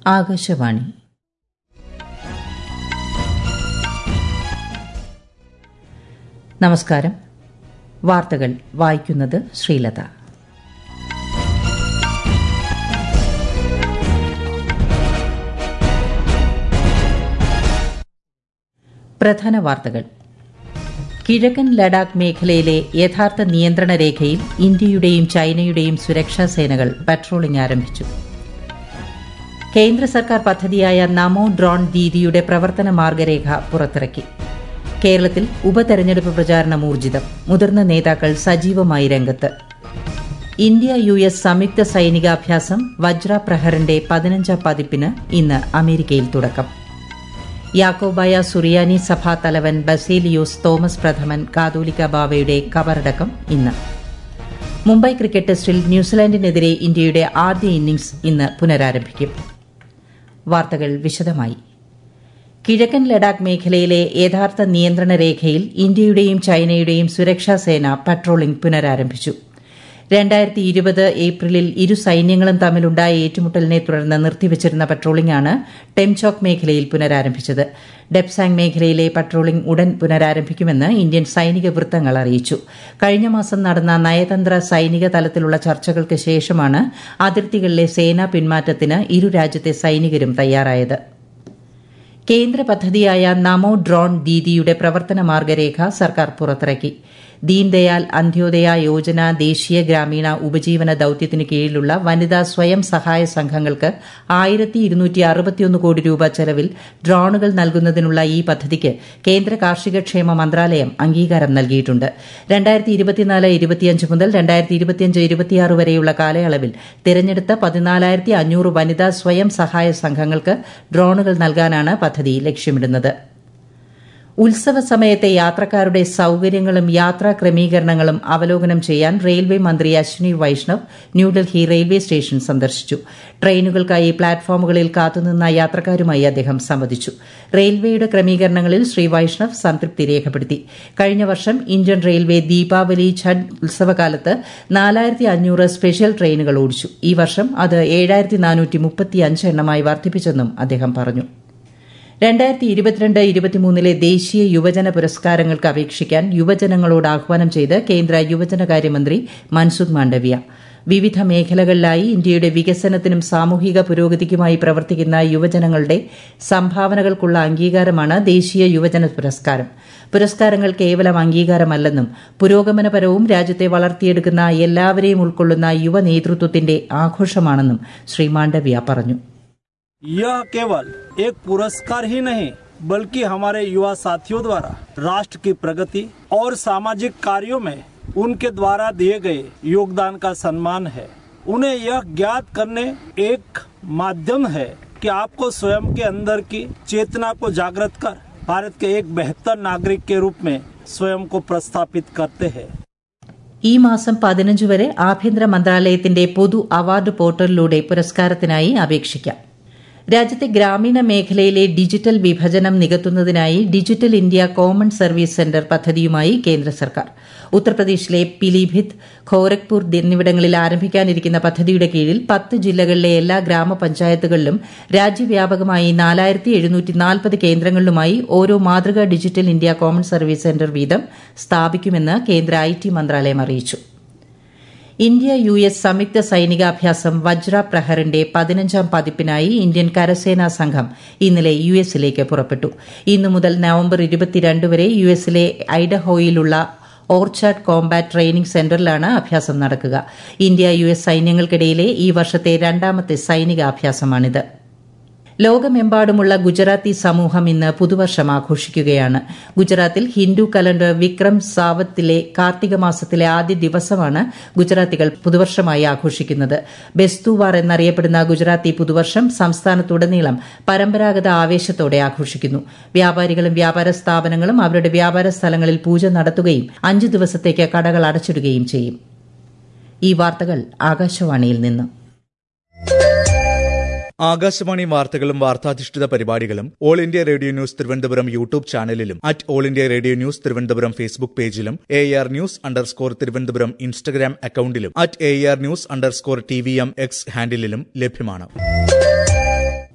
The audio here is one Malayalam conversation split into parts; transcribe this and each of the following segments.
ആകാശവാണി നമസ്കാരം വാർത്തകൾ വായിക്കുന്നത് ശ്രീലത പ്രധാന വാർത്തകൾ കിഴക്കൻ ലഡാക്ക് മേഖലയിലെ യഥാർത്ഥ നിയന്ത്രണ രേഖയിൽ ഇന്ത്യയുടെയും ചൈനയുടെയും സുരക്ഷാ സേനകൾ പട്രോളിംഗ് ആരംഭിച്ചു കേന്ദ്ര സർക്കാർ പദ്ധതിയായ നമോ ഡ്രോൺ ദീദിയുടെ പ്രവർത്തന മാർഗരേഖ പുറത്തിറക്കി കേരളത്തിൽ ഉപതെരഞ്ഞെടുപ്പ് പ്രചാരണം ഊർജിതം മുതിർന്ന നേതാക്കൾ സജീവമായി രംഗത്ത് ഇന്ത്യ യു എസ് സംയുക്ത സൈനികാഭ്യാസം വജ്ര പ്രഹറിന്റെ പതിനഞ്ചാം പതിപ്പിന് ഇന്ന് അമേരിക്കയിൽ തുടക്കം യാക്കോബായ സുറിയാനി സഭാ തലവൻ ബസേലിയോസ് തോമസ് പ്രഥമൻ കാതോലിക്ക ബാവയുടെ കബറടക്കം ഇന്ന് മുംബൈ ക്രിക്കറ്റ് ടെസ്റ്റിൽ ന്യൂസിലാൻഡിനെതിരെ ഇന്ത്യയുടെ ആദ്യ ഇന്നിംഗ്സ് ഇന്ന് പുനരാരംഭിക്കും വാർത്തകൾ വിശദമായി കിഴക്കൻ ലഡാക്ക് മേഖലയിലെ യഥാർത്ഥ നിയന്ത്രണ രേഖയിൽ ഇന്ത്യയുടെയും ചൈനയുടെയും സുരക്ഷാ സേന പട്രോളിംഗ് പുനരാരംഭിച്ചു രണ്ടായിരത്തി ഇരുപത് ഏപ്രിലിൽ ഇരു സൈന്യങ്ങളും തമ്മിലുണ്ടായ ഏറ്റുമുട്ടലിനെ തുടർന്ന് നിർത്തിവച്ചിരുന്ന പട്രോളിംഗാണ് ടെംചോക്ക് മേഖലയിൽ പുനരാരംഭിച്ചത് ഡെപ്സാങ് മേഖലയിലെ പട്രോളിംഗ് ഉടൻ പുനരാരംഭിക്കുമെന്ന് ഇന്ത്യൻ സൈനിക വൃത്തങ്ങൾ അറിയിച്ചു കഴിഞ്ഞ മാസം നടന്ന നയതന്ത്ര സൈനിക തലത്തിലുള്ള ചർച്ചകൾക്ക് ശേഷമാണ് അതിർത്തികളിലെ സേനാ പിന്മാറ്റത്തിന് ഇരു രാജ്യത്തെ സൈനികരും തയ്യാറായത് കേന്ദ്ര പദ്ധതിയായ നമോ ഡ്രോൺ ദീദിയുടെ പ്രവർത്തന മാർഗരേഖ സർക്കാർ പുറത്തിറക്കി ദീൻദയാൽ അന്ത്യോദയ യോജന ദേശീയ ഗ്രാമീണ ഉപജീവന ദൌത്യത്തിനു കീഴിലുള്ള വനിതാ സ്വയം സഹായ സംഘങ്ങൾക്ക് ആയിരത്തി ഇരുന്നൂറ്റി അറുപത്തിയൊന്ന് കോടി രൂപ ചെലവിൽ ഡ്രോണുകൾ നൽകുന്നതിനുള്ള ഈ പദ്ധതിക്ക് കേന്ദ്ര കാർഷിക ക്ഷേമ മന്ത്രാലയം അംഗീകാരം നൽകിയിട്ടുണ്ട് രണ്ടായിരത്തി ഇരുപത്തിനാല് ഇരുപത്തിയഞ്ച് മുതൽ രണ്ടായിരത്തി ഇരുപത്തിയഞ്ച് ഇരുപത്തിയാറ് വരെയുള്ള കാലയളവിൽ തിരഞ്ഞെടുത്ത പതിനാലായിരത്തി അഞ്ഞൂറ് വനിതാ സ്വയം സഹായ സംഘങ്ങൾക്ക് ഡ്രോണുകൾ നൽകാനാണ് പദ്ധതി ലക്ഷ്യമിടുന്നത് ഉത്സവ സമയത്തെ യാത്രക്കാരുടെ സൌകര്യങ്ങളും യാത്രാ ക്രമീകരണങ്ങളും അവലോകനം ചെയ്യാൻ റെയിൽവേ മന്ത്രി അശ്വിനി വൈഷ്ണവ് ന്യൂഡൽഹി റെയിൽവേ സ്റ്റേഷൻ സന്ദർശിച്ചു ട്രെയിനുകൾക്കായി പ്ലാറ്റ്ഫോമുകളിൽ കാത്തുനിന്ന യാത്രക്കാരുമായി അദ്ദേഹം സംവദിച്ചു റെയിൽവേയുടെ ക്രമീകരണങ്ങളിൽ ശ്രീ വൈഷ്ണവ് സംതൃപ്തി രേഖപ്പെടുത്തി കഴിഞ്ഞ വർഷം ഇന്ത്യൻ റെയിൽവേ ദീപാവലി ഛഡ് ഉത്സവകാലത്ത് നാലായിരത്തി അഞ്ഞൂറ് സ്പെഷ്യൽ ട്രെയിനുകൾ ഓടിച്ചു ഈ വർഷം അത് ഏഴായിരത്തി നാനൂറ്റി മുപ്പത്തിയഞ്ച് എണ്ണമായി വർദ്ധിപ്പിച്ചെന്നും അദ്ദേഹം പറഞ്ഞു രണ്ടായിരത്തി ഇരുപത്തിരണ്ട് ഇരുപത്തിമൂന്നിലെ ദേശീയ യുവജന പുരസ്കാരങ്ങൾക്ക് അപേക്ഷിക്കാൻ യുവജനങ്ങളോട് ആഹ്വാനം ചെയ്ത് കേന്ദ്ര യുവജനകാര്യമന്ത്രി മൻസുഖ് മാണ്ഡവ്യ വിവിധ മേഖലകളിലായി ഇന്ത്യയുടെ വികസനത്തിനും സാമൂഹിക പുരോഗതിക്കുമായി പ്രവർത്തിക്കുന്ന യുവജനങ്ങളുടെ സംഭാവനകൾക്കുള്ള അംഗീകാരമാണ് ദേശീയ യുവജന പുരസ്കാരം പുരസ്കാരങ്ങൾ കേവലം അംഗീകാരമല്ലെന്നും പുരോഗമനപരവും രാജ്യത്തെ വളർത്തിയെടുക്കുന്ന എല്ലാവരെയും ഉൾക്കൊള്ളുന്ന യുവ നേതൃത്വത്തിന്റെ ആഘോഷമാണെന്നും ശ്രീ മാണ്ഡവ്യ പറഞ്ഞു यह केवल एक पुरस्कार ही नहीं बल्कि हमारे युवा साथियों द्वारा राष्ट्र की प्रगति और सामाजिक कार्यों में उनके द्वारा दिए गए योगदान का सम्मान है उन्हें यह ज्ञात करने एक माध्यम है कि आपको स्वयं के अंदर की चेतना को जागृत कर भारत के एक बेहतर नागरिक के रूप में स्वयं को प्रस्थापित करते हैं ഈ മാസം പതിനഞ്ച് വരെ ആഭ്യന്തര മന്ത്രാലയത്തിന്റെ പൊതു അവാർഡ് പോർട്ടലിലൂടെ പുരസ്കാരത്തിനായി അപേക്ഷിക്കാം രാജ്യത്തെ ഗ്രാമീണ മേഖലയിലെ ഡിജിറ്റൽ വിഭജനം നികത്തുന്നതിനായി digital India common service centre പദ്ധതിയുമായി കേന്ദ്ര സർക്കാർ ഉത്തർപ്രദേശിലെ പിലിഭിത്ത് ഖോരഗ്പൂർ എന്നിവിടങ്ങളിൽ ആരംഭിക്കാനിരിക്കുന്ന പദ്ധതിയുടെ കീഴിൽ പത്ത് ജില്ലകളിലെ എല്ലാ ഗ്രാമപഞ്ചായത്തുകളിലും രാജ്യവ്യാപകമായി നാലായിരത്തി എഴുന്നൂറ്റി നാൽപ്പത് കേന്ദ്രങ്ങളിലുമായി ഓരോ മാതൃകാ digital India common service centre വീതം സ്ഥാപിക്കുമെന്ന് കേന്ദ്ര ഐ ടി മന്ത്രാലയം അറിയിച്ചു ഇന്ത്യ യു എസ് സംയുക്ത സൈനികാഭ്യാസം വജ്ര പ്രഹറിന്റെ പതിനഞ്ചാം പതിപ്പിനായി ഇന്ത്യൻ കരസേനാ സംഘം ഇന്നലെ യു എസിലേക്ക് പുറപ്പെട്ടു ഇന്നു മുതൽ നവംബർ ഇരുപത്തിരണ്ട് വരെ യു എസിലെ ഐഡഹോയിലുള്ള ഓർച്ചാഡ് കോംബാറ്റ് ട്രെയിനിംഗ് സെന്ററിലാണ് അഭ്യാസം നടക്കുക ഇന്ത്യ യു എസ് സൈന്യങ്ങൾക്കിടയിലെ ഈ വർഷത്തെ രണ്ടാമത്തെ സൈനികാഭ്യാസമാണിത് ലോകമെമ്പാടുമുള്ള ഗുജറാത്തി സമൂഹം ഇന്ന് പുതുവർഷം ആഘോഷിക്കുകയാണ് ഗുജറാത്തിൽ ഹിന്ദു കലണ്ടർ വിക്രം സാവത്തിലെ കാർത്തിക മാസത്തിലെ ആദ്യ ദിവസമാണ് ഗുജറാത്തികൾ പുതുവർഷമായി ആഘോഷിക്കുന്നത് ബെസ്തുവാർ എന്നറിയപ്പെടുന്ന ഗുജറാത്തി പുതുവർഷം സംസ്ഥാനത്തുടനീളം പരമ്പരാഗത ആവേശത്തോടെ ആഘോഷിക്കുന്നു വ്യാപാരികളും വ്യാപാര സ്ഥാപനങ്ങളും അവരുടെ വ്യാപാര സ്ഥലങ്ങളിൽ പൂജ നടത്തുകയും അഞ്ചു ദിവസത്തേക്ക് കടകൾ അടച്ചിടുകയും ചെയ്യും ഈ വാർത്തകൾ ആകാശവാണിയിൽ നിന്ന് ആകാശവാണി വാർത്തകളും വാർത്താധിഷ്ഠിത പരിപാടികളും all India radio news Thiruvananthapuram YouTube ചാനലിലും at all India radio news Thiruvananthapuram Facebook പേജിലും A R news underscore Thiruvananthapuram Instagram അക്കൌണ്ടിലും at A R news underscore T V M X ഹാൻഡിലും ലഭ്യമാണ്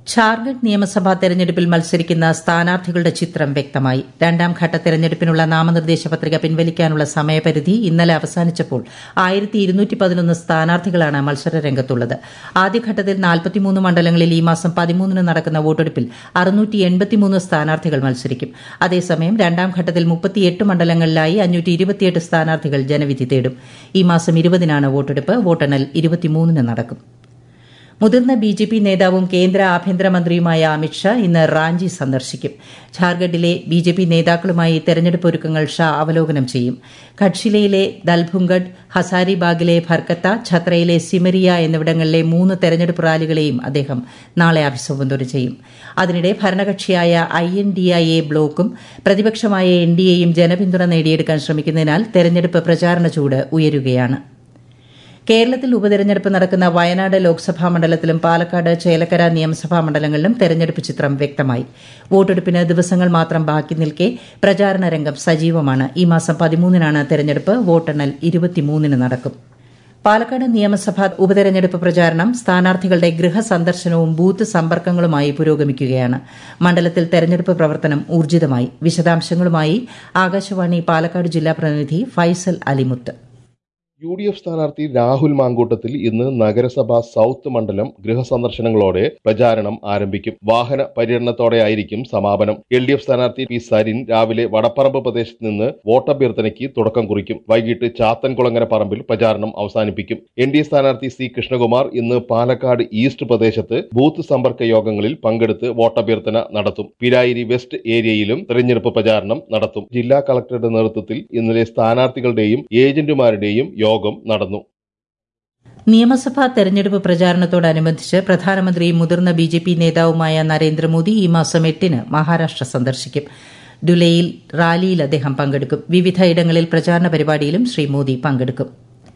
ഝാർഖണ്ഡ് നിയമസഭാ തെരഞ്ഞെടുപ്പിൽ മത്സരിക്കുന്ന സ്ഥാനാർത്ഥികളുടെ ചിത്രം വ്യക്തമായി രണ്ടാം ഘട്ട തെരഞ്ഞെടുപ്പിനുള്ള നാമനിർദ്ദേശ പത്രിക പിൻവലിക്കാനുള്ള സമയപരിധി ഇന്നലെ അവസാനിച്ചപ്പോൾ ആയിരത്തി ഇരുന്നൂറ്റി പതിനൊന്ന് സ്ഥാനാർത്ഥികളാണ് മത്സരരംഗത്തുള്ളത് ആദ്യഘട്ടത്തിൽ നാൽപ്പത്തിമൂന്ന് മണ്ഡലങ്ങളിൽ ഈ മാസം പതിമൂന്നിന് നടക്കുന്ന വോട്ടെടുപ്പിൽ അറുന്നൂറ്റി എൺപത്തിമൂന്ന് സ്ഥാനാർത്ഥികൾ മത്സരിക്കും അതേസമയം രണ്ടാം ഘട്ടത്തിൽ മുപ്പത്തിയെട്ട് മണ്ഡലങ്ങളിലായി അഞ്ഞൂറ്റി ഇരുപത്തിയെട്ട് സ്ഥാനാർത്ഥികൾ ജനവിധി തേടും ഈ മാസം ഇരുപതിനാണ് വോട്ടെടുപ്പ് വോട്ടെണ്ണൽ ഇരുപത്തിമൂന്നിന് നടക്കും മുതിർന്ന ബി ജെ പി നേതാവും കേന്ദ്ര ആഭ്യന്തരമന്ത്രിയുമായ അമിത്ഷാ ഇന്ന് റാഞ്ചി സന്ദർശിക്കും ഝാർഖണ്ഡിലെ ബി ജെ പി നേതാക്കളുമായി തെരഞ്ഞെടുപ്പ് ഒരുക്കങ്ങൾ ഷാ അവലോകനം ചെയ്യും ഖഡ്ഷിലയിലെ ദൽഭുംഗഡ് ഹസാരിബാഗിലെ ഭർക്കത്ത ഛത്രയിലെ സിമരിയ എന്നിവിടങ്ങളിലെ മൂന്ന് തെരഞ്ഞെടുപ്പ് റാലികളെയും അദ്ദേഹം നാളെ അഭിസംബോധന ചെയ്യും അതിനിടെ ഭരണകക്ഷിയായ I N D I A ബ്ലോക്കും പ്രതിപക്ഷമായ എൻ ഡി എയും ജനപിന്തുണ നേടിയെടുക്കാൻ ശ്രമിക്കുന്നതിനാൽ തെരഞ്ഞെടുപ്പ് പ്രചാരണ ചൂട് ഉയരുകയാണ് കേരളത്തിൽ ഉപതെരഞ്ഞെടുപ്പ് നടക്കുന്ന വയനാട് ലോക്സഭാ മണ്ഡലത്തിലും പാലക്കാട് ചേലക്കര നിയമസഭാ മണ്ഡലങ്ങളിലും തെരഞ്ഞെടുപ്പ് ചിത്രം വ്യക്തമായി വോട്ടെടുപ്പിന് ദിവസങ്ങൾ മാത്രം ബാക്കി നിൽക്കെ പ്രചാരണ രംഗം സജീവമാണ് ഈ മാസം പതിമൂന്നിനാണ് തെരഞ്ഞെടുപ്പ് വോട്ടെണ്ണൽ ഇരുപത്തിമൂന്നിന് നടക്കും പാലക്കാട് നിയമസഭാ ഉപതെരഞ്ഞെടുപ്പ് പ്രചാരണം സ്ഥാനാർത്ഥികളുടെ ഗൃഹസന്ദർശനവും ബൂത്ത് സമ്പർക്കങ്ങളുമായി പുരോഗമിക്കുകയാണ് മണ്ഡലത്തിൽ തെരഞ്ഞെടുപ്പ് പ്രവർത്തനം ഊർജിതമായി വിശദാംശങ്ങളുമായി ആകാശവാണി പാലക്കാട് ജില്ലാ പ്രതിനിധി Faisal Alimuth U D F സ്ഥാനാർത്ഥി രാഹുൽ മാങ്കൂട്ടത്തിൽ ഇന്ന് നഗരസഭ സൌത്ത് മണ്ഡലം ഗൃഹസന്ദർശനങ്ങളോടെ പ്രചാരണം ആരംഭിക്കും വാഹന പര്യടനത്തോടെയായിരിക്കും സമാപനം എൽ ഡി എഫ് സ്ഥാനാർത്ഥി പി സരിൻ രാവിലെ വടപ്പറമ്പ് പ്രദേശത്ത് നിന്ന് വോട്ടഭ്യർത്ഥനയ്ക്ക് തുടക്കം കുറിക്കും വൈകിട്ട് ചാത്തൻകുളങ്ങര പറമ്പിൽ പ്രചാരണം അവസാനിപ്പിക്കും എൻ ഡി എ സ്ഥാനാർത്ഥി സി കൃഷ്ണകുമാർ ഇന്ന് പാലക്കാട് ഈസ്റ്റ് പ്രദേശത്ത് ബൂത്ത് സമ്പർക്ക യോഗങ്ങളിൽ പങ്കെടുത്ത് വോട്ടഭ്യർത്ഥന നടത്തും പിരായിരി വെസ്റ്റ് ഏരിയയിലും തെരഞ്ഞെടുപ്പ് പ്രചാരണം നടത്തും ജില്ലാ കളക്ടറുടെ നേതൃത്വത്തിൽ ഇന്നലെ സ്ഥാനാർത്ഥികളുടെയും ഏജന്റുമാരുടെയും യോഗം നടന്നു നിയമസഭാ തെരഞ്ഞെടുപ്പ് പ്രചാരണത്തോടനുബന്ധിച്ച് പ്രധാനമന്ത്രിയും മുതിർന്ന ബി ജെ പി നേതാവുമായ നരേന്ദ്രമോദി ഈ മാസം എട്ടിന് മഹാരാഷ്ട്ര സന്ദർശിക്കും ദുലൈയിൽ റാലിയിൽ അദ്ദേഹം പങ്കെടുക്കും വിവിധ ഇടങ്ങളിൽ പ്രചാരണ പരിപാടിയിലും ശ്രീ മോദി പങ്കെടുക്കും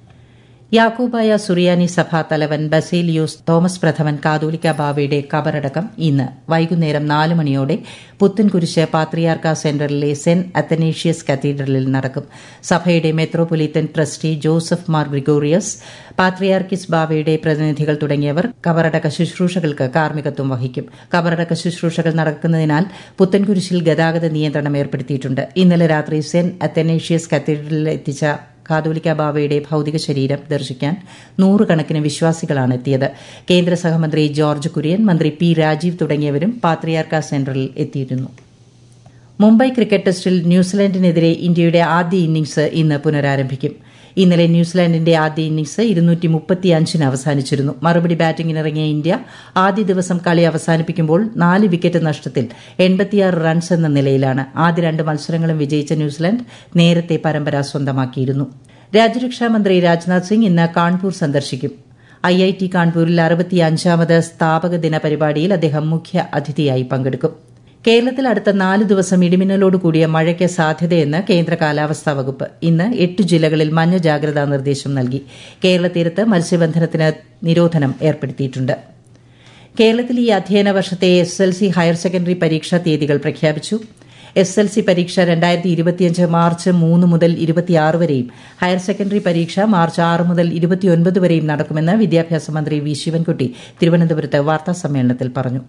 യാക്കൂബായ സുറിയാനി സഭാ തലവൻ ബസേലിയോസ് തോമസ് പ്രഥമൻ കാതോലിക്ക ബാവയുടെ കബറടക്കം ഇന്ന് വൈകുന്നേരം നാല് മണിയോടെ പുത്തൻകുരിശ് പാത്രിയാർക്ക സെന്ററിലെ സെന്റ് അത്തനേഷ്യസ് കത്തീഡ്രലിൽ നടക്കും സഭയുടെ metropolitan trustee Joseph Mar Gregorios പാത്രിയാർക്കിസ് ബാവയുടെ പ്രതിനിധികൾ തുടങ്ങിയവർ കബറടക്ക ശുശ്രൂഷകൾക്ക് കാർമ്മികത്വം വഹിക്കും കബറടക്ക ശുശ്രൂഷകൾ നടക്കുന്നതിനാൽ പുത്തൻകുരിശിൽ ഗതാഗത നിയന്ത്രണം ഏർപ്പെടുത്തിയിട്ടുണ്ട് ഇന്നലെ രാത്രി സെന്റ് അത്തനേഷ്യസ് കത്തീഡ്രലിൽ എത്തിച്ച കാതോലിക്ക ബാവയുടെ ഭൌതിക ശരീരം ദർശിക്കാൻ നൂറുകണക്കിന് വിശ്വാസികളാണ് എത്തിയത് കേന്ദ്ര സഹമന്ത്രി ജോർജ് കുര്യൻ മന്ത്രി പി രാജീവ് തുടങ്ങിയവരും പാത്രിയാർക്ക സെന്ററിൽ എത്തിയിരുന്നു മുംബൈ ക്രിക്കറ്റ് ടെസ്റ്റിൽ ന്യൂസിലാൻഡിനെതിരെ ഇന്ത്യയുടെ ആദ്യ ഇന്നിംഗ്സ് ഇന്ന് പുനരാരംഭിക്കും ഇന്നലെ ന്യൂസിലാൻഡിന്റെ ആദ്യ ഇന്നിംഗ്സ് ഇരുന്നൂറ്റി മുപ്പത്തിയഞ്ചിന് അവസാനിച്ചിരുന്നു മറുപടി ബാറ്റിംഗിനിറങ്ങിയ ഇന്ത്യ ആദ്യ ദിവസം കളി അവസാനിപ്പിക്കുമ്പോൾ നാല് വിക്കറ്റ് നഷ്ടത്തിൽ എൺപത്തിയാറ് റൺസ് എന്ന നിലയിലാണ് ആദ്യ രണ്ട് മത്സരങ്ങളും വിജയിച്ച ന്യൂസിലാൻഡ് നേരത്തെ പരമ്പര സ്വന്തമാക്കിയിരുന്നു രാജ്യരക്ഷാമന്ത്രി രാജ്നാഥ് സിംഗ് ഇന്ന് കാൺപൂർ സന്ദർശിക്കും ഐ ഐ ടി കാൺപൂരിൽ അറുപത്തിയഞ്ചാമത് സ്ഥാപക ദിന പരിപാടിയിൽ അദ്ദേഹം മുഖ്യ അതിഥിയായി പങ്കെടുക്കും കേരളത്തിൽ അടുത്ത നാല് ദിവസം ഇടിമിന്നലോട് കൂടിയ മഴയ്ക്ക് സാധ്യതയെന്ന് കേന്ദ്ര കാലാവസ്ഥാ വകുപ്പ് ഇന്ന് എട്ട് ജില്ലകളിൽ മഞ്ഞ ജാഗ്രതാ നിർദ്ദേശം നൽകി കേരള തീരത്ത് മത്സ്യബന്ധനത്തിന് നിരോധനം ഏർപ്പെടുത്തിയിട്ടുണ്ട് കേരളത്തിൽ ഈ അധ്യയന വർഷത്തെ S L C higher secondary പരീക്ഷാ തീയതികൾ പ്രഖ്യാപിച്ചു എസ് എൽ സി പരീക്ഷ രണ്ടായിരത്തി ഇരുപത്തിയഞ്ച് മാർച്ച് മൂന്ന് മുതൽ ഇരുപത്തിയാറ് വരെയും ഹയർ സെക്കൻഡറി പരീക്ഷ മാർച്ച് ആറ് മുതൽ ഇരുപത്തിയൊൻപത് വരെയും നടക്കുമെന്ന് വിദ്യാഭ്യാസ മന്ത്രി വി ശിവൻകുട്ടി തിരുവനന്തപുരത്ത് വാർത്താസമ്മേളനത്തിൽ പറഞ്ഞു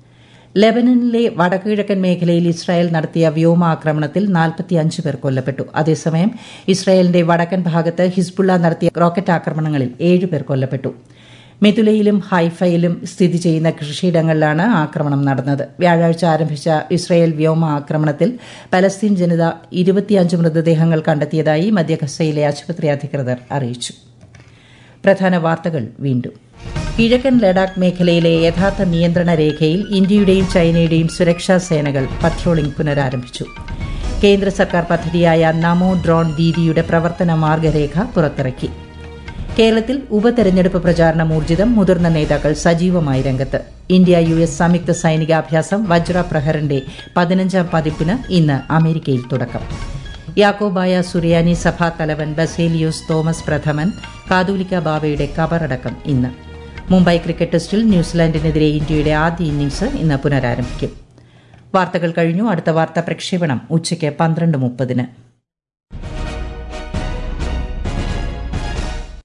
ലെബനനിലെ വടക്കുകിഴക്കൻ മേഖലയിൽ ഇസ്രായേൽ നടത്തിയ വ്യോമാക്രമണത്തിൽ നാൽപ്പത്തിയഞ്ച് പേർ കൊല്ലപ്പെട്ടു അതേസമയം ഇസ്രായേലിന്റെ വടക്കൻ ഭാഗത്ത് ഹിസ്ബുള്ള നടത്തിയ റോക്കറ്റ് ആക്രമണങ്ങളിൽ ഏഴ് പേർ കൊല്ലപ്പെട്ടു മെതുലയിലും ഹൈഫയിലും സ്ഥിതി ചെയ്യുന്ന കൃഷിയിടങ്ങളിലാണ് ആക്രമണം നടന്നത് വ്യാഴാഴ്ച ആരംഭിച്ച ഇസ്രായേൽ വ്യോമ ആക്രമണത്തിൽ പലസ്തീൻ ജനത ഇരുപത്തിയഞ്ച് മൃതദേഹങ്ങൾ കണ്ടെത്തിയതായി മധ്യഗസയിലെ ആശുപത്രി അധികൃതർ അറിയിച്ചു പ്രധാന വാർത്തകൾ വീണ്ടും കിഴക്കൻ ലഡാക്ക് മേഖലയിലെ യഥാർത്ഥ നിയന്ത്രണ രേഖയിൽ ഇന്ത്യയുടെയും ചൈനയുടെയും സുരക്ഷാ സേനകൾ പട്രോളിംഗ് പുനരാരംഭിച്ചു കേന്ദ്ര സർക്കാർ പദ്ധതിയായ നമോ ഡ്രോൺ ദീദിയുടെ പ്രവർത്തന മാർഗരേഖ പുറത്തിറക്കി കേരളത്തിൽ ഉപതെരഞ്ഞെടുപ്പ് പ്രചാരണം ഊർജിതം മുതിർന്ന നേതാക്കൾ സജീവമായി രംഗത്ത് ഇന്ത്യ യു എസ് സംയുക്ത സൈനികാഭ്യാസം വജ്ര പ്രഹറിന്റെ പതിനഞ്ചാം പതിപ്പിന് ഇന്ന് അമേരിക്കയിൽ തുടക്കം യാക്കോബായ സുറിയാനി സഭാ തലവൻ ബസേലിയോസ് തോമസ് പ്രഥമൻ കാതൂലിക്ക ബാവയുടെ കബറടക്കം ഇന്ന് മുംബൈ ക്രിക്കറ്റ് ടെസ്റ്റിൽ ന്യൂസിലാൻഡിനെതിരെ ഇന്ത്യയുടെ ആദ്യ ഇന്നിംഗ്സ് ഇന്ന് പുനരാരംഭിക്കും വാർത്തകൾ കഴിഞ്ഞു അടുത്ത വാർത്താ പ്രക്ഷേപണം ഉച്ചയ്ക്ക് പന്ത്രണ്ട് മുപ്പതിന്